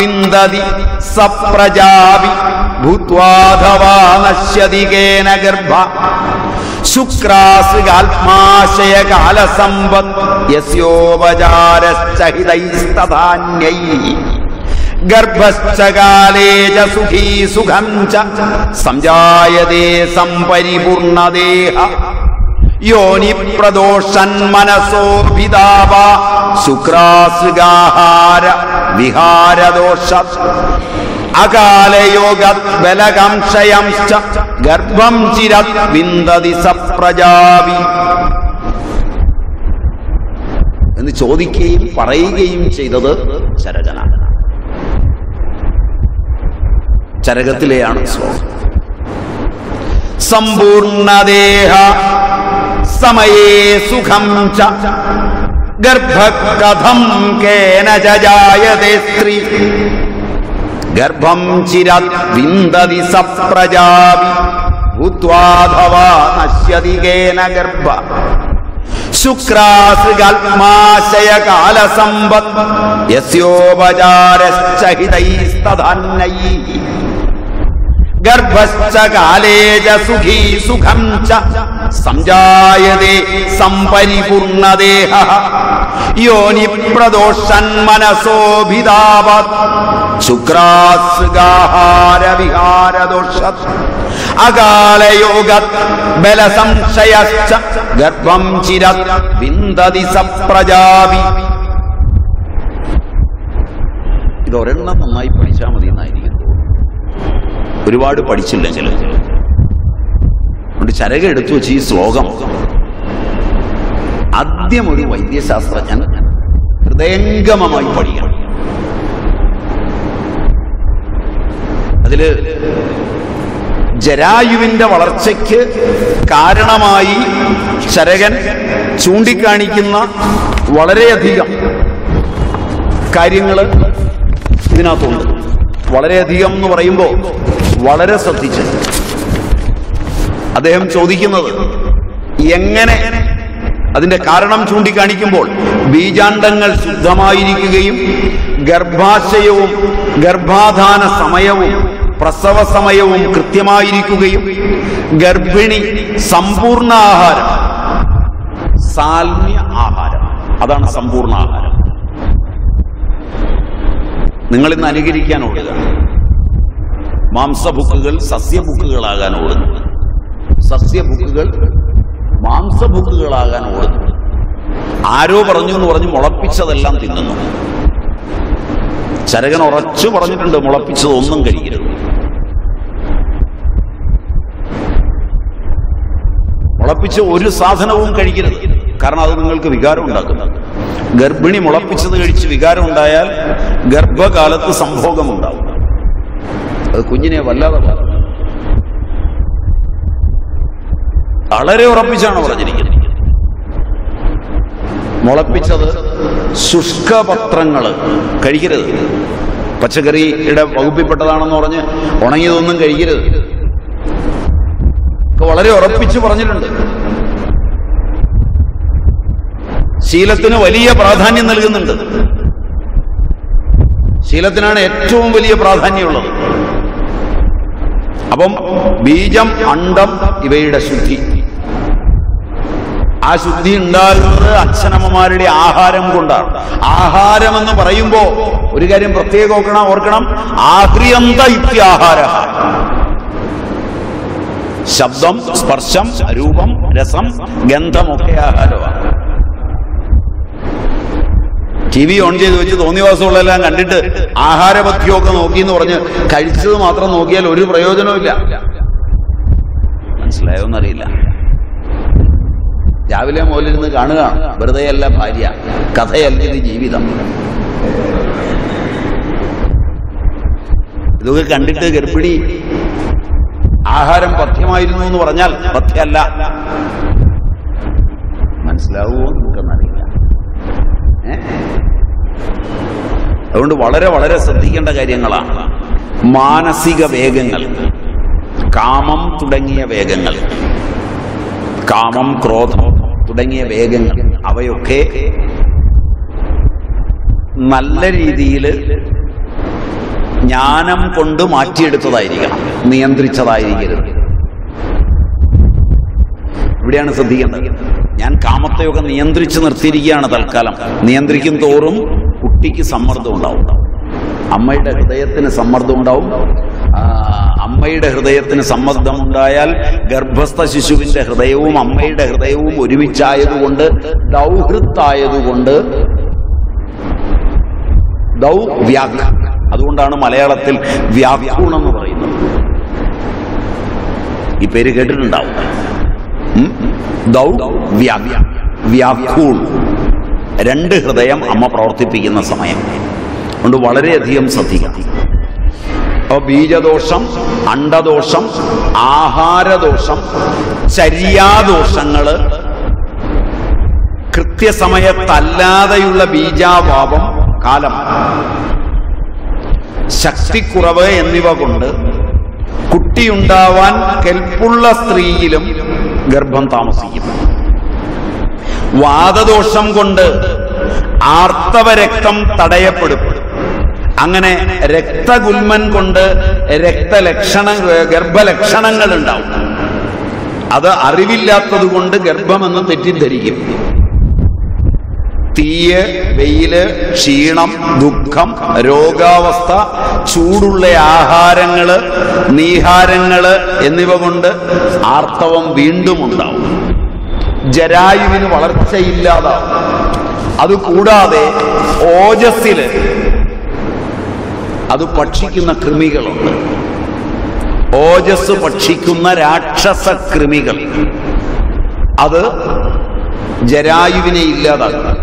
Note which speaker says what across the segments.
Speaker 1: വിന്ദതി സപ്രജാവി ഭൂത്വാധവാ നശ്യതി കേന ഗർഭ ശുക്രാസുകാത്മാശയകാലസമ്പത് യസ്യോപചാരശ്ചഹിതൈസ്തധാന്യൈ ഗർഭശ്ച കാലേ ച സുഖീ സുഖം ച സംജായതേ സംപരിപൂർണദേഹ യോനി പ്രദോഷൻ മനസോഭിതാവ ശുക്രാസുഗാഹാര വിഹാരദോഷ അകാലയോഗത് ബലകംക്ഷയംശ്ച ഗർഭം ചിരത് വിന്ദതി സപ്രജാവി എന്ന് ചോദിക്കുകയും പറയുകയും ചെയ്തത് ചരകനാണ് ചരകത്തിലെയാണ് ശ്ലോകം സമ്പൂർണദേഹ സമയേ സുഖം ച ഗർഭകഥം കേന ച ജായതേ സ്ത്രീ ഗർഭം ചിരത് വിന്ദതി സപ്രജാവി ഭൂത്വാധവാ നശ്യതി കേന ഗർഭ ശുക്രാസൃഗാത്മാശയകാലസമ്പത് യസ്യോപചാരശ്ചഹിതൈസ്തധാന്നൈ ഗർഭശ്ച കാലേ ച സുഖീ സുഖം ച സംജായതേ സംപരിപൂർണദേഹ യോനി പ്രദോഷൻ മനസോഭിതാവത് ശുക്രാസുഗാഹാര വിഹാരദോഷ അകാലയോഗത് ബലസംശയശ്ച ഗർഭം ചിരത് വിന്ദതി സപ്രജാവി ഇത് ഒരെണ്ണം നന്നായി പഠിച്ചാൽ മതി എന്നായിരിക്കും ഒരുപാട് പഠിച്ചില്ലെങ്കിൽ അതുകൊണ്ട് ചരക എടുത്തു വെച്ച് ഈ ശ്ലോകം ആദ്യം ഒരു വൈദ്യശാസ്ത്രജ്ഞൻ ഹൃദയംഗമമായി പഠിക്കണം അതില് ജരായുവിന്റെ വളർച്ചയ്ക്ക് കാരണമായി ചരകൻ ചൂണ്ടിക്കാണിക്കുന്ന വളരെയധികം കാര്യങ്ങൾ ഇതിനകത്തുണ്ട് വളരെയധികം എന്ന് പറയുമ്പോൾ വളരെ ശ്രദ്ധിച്ച് അദ്ദേഹം ചോദിക്കുന്നത് എങ്ങനെ അതിന്റെ കാരണം ചൂണ്ടിക്കാണിക്കുമ്പോൾ ബീജാണ്ടങ്ങൾ ശുദ്ധമായിരിക്കുകയും ഗർഭാശയവും ഗർഭാധാന സമയവും പ്രസവ സമയവും കൃത്യമായിരിക്കുകയും ഗർഭിണി സമ്പൂർണ്ണ ആഹാരം സാൽമ്യ ആഹാരം അതാണ് സമ്പൂർണ്ണ ആഹാരം നിങ്ങൾ ഇന്ന് അനുകരിക്കാൻ ഓടുക മാംസബുക്കുകൾ സസ്യബുക്കുകളാകാൻ ഓടുന്നു സസ്യബുക്കുകൾ മാംസബുക്കുകളാകാൻ ഓടുന്നു ആരോ പറഞ്ഞു എന്ന് പറഞ്ഞ് മുളപ്പിച്ചതെല്ലാം തിന്നുന്നു ചരകൻ ഉറച്ചു പറഞ്ഞിട്ടുണ്ട് മുളപ്പിച്ചത് ഒന്നും കഴിക്കരുത് മുളപ്പിച്ച ഒരു സാധനവും കഴിക്കരുത് കാരണം അത് നിങ്ങൾക്ക് വികാരം ഉണ്ടാക്കുന്നു ഗർഭിണി മുളപ്പിച്ചത് കഴിച്ച് വികാരം ഉണ്ടായാൽ ഗർഭകാലത്ത് സംഭോഗം ഉണ്ടാവും അത് കുഞ്ഞിനെ വല്ലാതെ ബാധിക്കും. വളരെ ഉറപ്പിച്ചാണ് പറഞ്ഞിരിക്കുന്നത് മുളപ്പിച്ചത് ശുഷ്കപത്രങ്ങൾ കഴിക്കരുത് പച്ചക്കറിയുടെ വകുപ്പിൽപ്പെട്ടതാണെന്ന് പറഞ്ഞ് ഉണങ്ങിയതൊന്നും കഴിക്കരുത് ഒക്കെ വളരെ ഉറപ്പിച്ച് പറഞ്ഞിട്ടുണ്ട് ശീലത്തിന് വലിയ പ്രാധാന്യം നൽകുന്നുണ്ട് ശീലത്തിനാണ് ഏറ്റവും വലിയ പ്രാധാന്യമുള്ളത് അപ്പം ബീജം അണ്ടം ഇവയുടെ ശുദ്ധി ആ ശുദ്ധി ഉണ്ടാകുന്നത് അച്ഛനമ്മമാരുടെ ആഹാരം കൊണ്ടാണ് ആഹാരം എന്ന് പറയുമ്പോ ഒരു കാര്യം പ്രത്യേകം ഓർക്കണം ഓർക്കണം ആഹ്രിയന്ത ഇത്യാഹാര ശബ്ദം സ്പർശം രൂപം രസം ഗന്ധമൊക്കെ ആഹാരമാണ് ടി വി ഓൺ ചെയ്ത് വെച്ച് തോന്നിവാസമുള്ളതെല്ലാം കണ്ടിട്ട് ആഹാരപഥ്യമൊക്കെ നോക്കി എന്ന് പറഞ്ഞ് കഴിച്ചത് മാത്രം നോക്കിയാൽ ഒരു പ്രയോജനവുമില്ല മനസ്സിലായോന്നറിയില്ല രാവിലെ മുതലിരുന്ന് കാണുക വെറുതെയല്ല ഭാര്യ കഥയല്ല ഇത് ജീവിതം ഇതൊക്കെ കണ്ടിട്ട് ഗർഭിണി ആഹാരം പഥ്യമായിരുന്നു എന്ന് പറഞ്ഞാൽ പഥ്യമല്ല മനസ്സിലാവുമോ നമുക്കെന്നറിയില്ല ഏ? അതുകൊണ്ട് വളരെ വളരെ ശ്രദ്ധിക്കേണ്ട കാര്യങ്ങളാണ് മാനസിക വേഗങ്ങൾ കാമം തുടങ്ങിയ വേഗങ്ങൾ കാമം ക്രോധം തുടങ്ങിയ വേഗങ്ങൾ അവയൊക്കെ നല്ല രീതിയിൽ ജ്ഞാനം കൊണ്ട് മാറ്റിയെടുത്തതായിരിക്കണം നിയന്ത്രിച്ചതായിരിക്കരുത് ഇവിടെയാണ് ശ്രദ്ധിക്കേണ്ടത് ഞാൻ കാമത്തെയൊക്കെ നിയന്ത്രിച്ച് നിർത്തിയിരിക്കുകയാണ് തൽക്കാലം നിയന്ത്രിക്കും തോറും കുട്ടിക്ക് സമ്മർദ്ദം ഉണ്ടാവും അമ്മയുടെ ഹൃദയത്തിന് സമ്മർദ്ദം ഉണ്ടാവും ആ, അമ്മയുടെ ഹൃദയത്തിന് സമ്മർദ്ദം ഉണ്ടായാൽ ഗർഭസ്ഥ ശിശുവിന്റെ ഹൃദയവും അമ്മയുടെ ഹൃദയവും ഒരുമിച്ചായതുകൊണ്ട് ദൗഹൃത്തായതുകൊണ്ട് ദൗ വ്യാഖ് അതുകൊണ്ടാണ് മലയാളത്തിൽ വ്യാഖൂണം എന്ന് പറയുന്നത് ഈ പേര് കേട്ടിട്ടുണ്ടാവും ഉം? ദൗ വ്യാഖ് വ്യാഖൂൺ രണ്ട് ഹൃദയം അമ്മ പ്രവർത്തിപ്പിക്കുന്ന സമയം അതുകൊണ്ട് വളരെയധികം ശ്രദ്ധിക്കണം അപ്പൊ ബീജദോഷം അണ്ടദോഷം ആഹാരദോഷം ചര്യാദോഷങ്ങള് കൃത്യസമയത്തല്ലാതെയുള്ള ബീജാവാപം കാലം ശക്തിക്കുറവ് എന്നിവ കൊണ്ട് കുട്ടിയുണ്ടാവാൻ കെൽപ്പുള്ള സ്ത്രീയിലും ഗർഭം താമസിക്കും വാദദോഷം കൊണ്ട് ആർത്തവ രക്തം തടയപ്പെടും അങ്ങനെ രക്തഗുൽമൻ കൊണ്ട് രക്തലക്ഷണ ഗർഭലക്ഷണങ്ങൾ ഉണ്ടാവും അത് അറിവില്ലാത്തത് കൊണ്ട് ഗർഭമെന്ന് തെറ്റിദ്ധരിക്കും തീയ് വെയില് ക്ഷീണം ദുഃഖം രോഗാവസ്ഥ ചൂടുള്ള ആഹാരങ്ങള് നീഹാരങ്ങള് എന്നിവ കൊണ്ട് ആർത്തവം വീണ്ടും ഉണ്ടാവും ജരായുവിന് വളർച്ചയില്ലാതാവും അതുകൂടാതെ ഓജസ്സില് അത് ഭക്ഷിക്കുന്ന കൃമികളുണ്ട് ഓജസ് ഭക്ഷിക്കുന്ന രാക്ഷസ കൃമികൾ അത് ജരായുവിനെ ഇല്ലാതാക്കും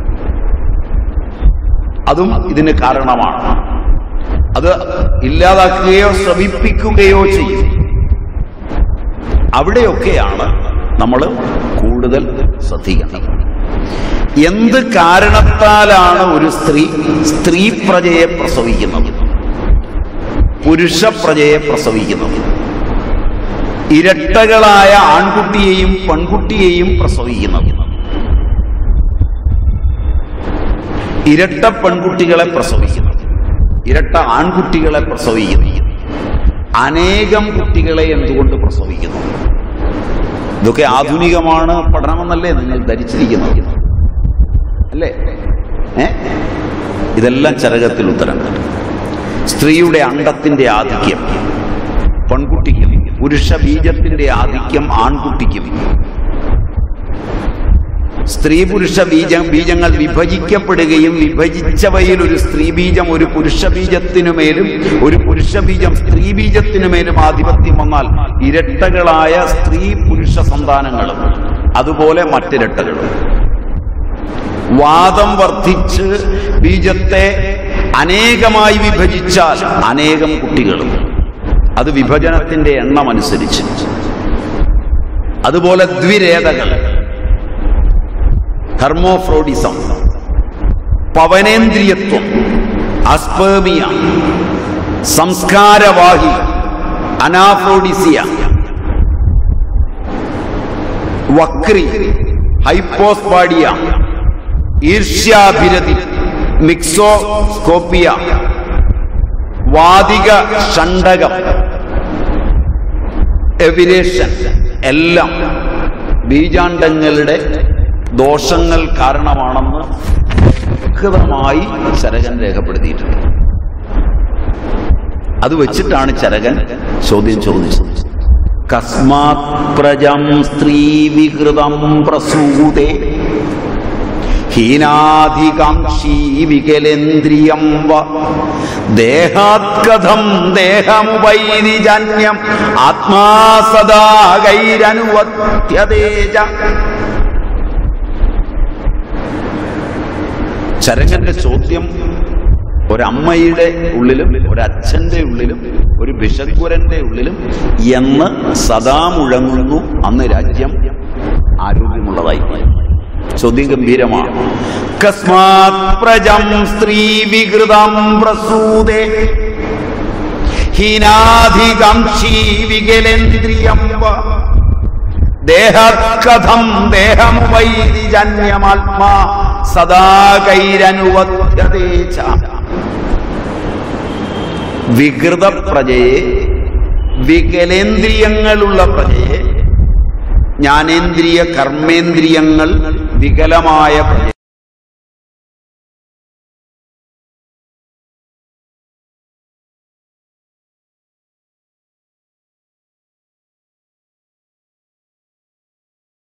Speaker 1: അതും ഇതിന് കാരണമാണ് അത് ഇല്ലാതാക്കുകയോ ശ്രമിപ്പിക്കുകയോ ചെയ്യും അവിടെയൊക്കെയാണ് നമ്മൾ കൂടുതൽ ശ്രദ്ധിക്കേണ്ടത് എന്ത് കാരണത്താലാണ് ഒരു സ്ത്രീ സ്ത്രീ പ്രജയെ പ്രസവിക്കുന്നത് പുരുഷ പ്രജയെ പ്രസവിക്കുന്നത് ഇരട്ടകളായ ആൺകുട്ടിയെയും പെൺകുട്ടിയെയും പ്രസവിക്കുന്നത് ഇരട്ട പെൺകുട്ടികളെ പ്രസവിക്കുന്നു ഇരട്ട ആൺകുട്ടികളെ പ്രസവിക്കുന്നു അനേകം കുട്ടികളെ എന്തുകൊണ്ട് പ്രസവിക്കുന്നു ഇതൊക്കെ ആധുനികമാണ് പഠനമെന്നല്ലേ നിങ്ങൾ ധരിച്ചിരിക്കുന്നത് അല്ലേ ഏ ഇതെല്ലാം ചരകത്തിൽ ഉത്തരം സ്ത്രീയുടെ അണ്ടത്തിന്റെ ആധിക്യം പെൺകുട്ടിക്കും പുരുഷ ബീജത്തിന്റെ ആധിക്യം ആൺകുട്ടിക്കും സ്ത്രീ പുരുഷ ബീജ ബീജങ്ങൾ വിഭജിക്കപ്പെടുകയും വിഭജിച്ചവയിൽ ഒരു സ്ത്രീ ബീജം ഒരു പുരുഷ ബീജത്തിനുമേലും ഒരു പുരുഷ ബീജം സ്ത്രീ ബീജത്തിനുമേലും ആധിപത്യം വന്നാൽ ഇരട്ടകളായ സ്ത്രീ പുരുഷ സന്താനങ്ങളും അതുപോലെ മറ്റിരട്ടകളും വാദം വർദ്ധിച്ച് ബീജത്തെ അനേകമായി വിഭജിച്ചാൽ അനേകം കുട്ടികളും അത് വിഭജനത്തിന്റെ എണ്ണം അനുസരിച്ച് അതുപോലെ ദ്വിരേതകൾ ഹെർമോഫ്രോഡിസം പവനേന്ദ്രിയത്വം അസ്പേമിയ സംസ്കാരവാഹി അനാഫ്രോഡിസിയ വക്രി ഹൈപ്പോസ്പാഡിയ ഈർഷ്യാഭിരതി മിക്സോസ്കോപ്പിയ വാതിക ഷണ്ടകം എവിരേഷൻ എല്ലാം ബീജാണ്ടങ്ങളുടെ ദോഷങ്ങൾ കാരണമാണെന്ന് വ്യക്തമായി ചരകൻ രേഖപ്പെടുത്തിയിട്ടുണ്ട് അത് വെച്ചിട്ടാണ് ചരകൻ ചോദ്യം ചോദിച്ചത് കസ്മാത് പ്രജം സ്ത്രീ വികൃതം പ്രസൂതേ ഹീനാധികാംക്ഷീ വികലേന്ദ്രിയം വ ദേഹാത്കഥം ദേഹമുപൈരിജന്യം ആത്മാ സദാ കൈരനുവത്യതേജ ചരകന്റെ ചോദ്യം ഒരമ്മയുടെ ഉള്ളിലും ഒരച്ഛന്റെ ഉള്ളിലും ഒരു ബിഷക്കുരന്റെ ഉള്ളിലും എന്ന് സദാ മുഴങ്ങുന്നു അന്ന് രാജ്യം ആരോഗ്യമുള്ളതായി ചോദ്യം ഗംഭീരമാണ് കസ്മാത് പ്രജം സ്ത്രീ വികൃതം പ്രസൂതേ ഹീനാധികാംക്ഷീ വികലേന്ദ്രിയം വ ദേഹകഥം ദേഹമുപൈരിജന്യമാത്മാ സദാ കൈരനുവധ്യതേ ച വികൃത പ്രജയെ വികലേന്ദ്രിയങ്ങളുള്ള പ്രജയെ ജ്ഞാനേന്ദ്രിയ കർമ്മേന്ദ്രിയങ്ങൾ വികലമായ പ്രജയെ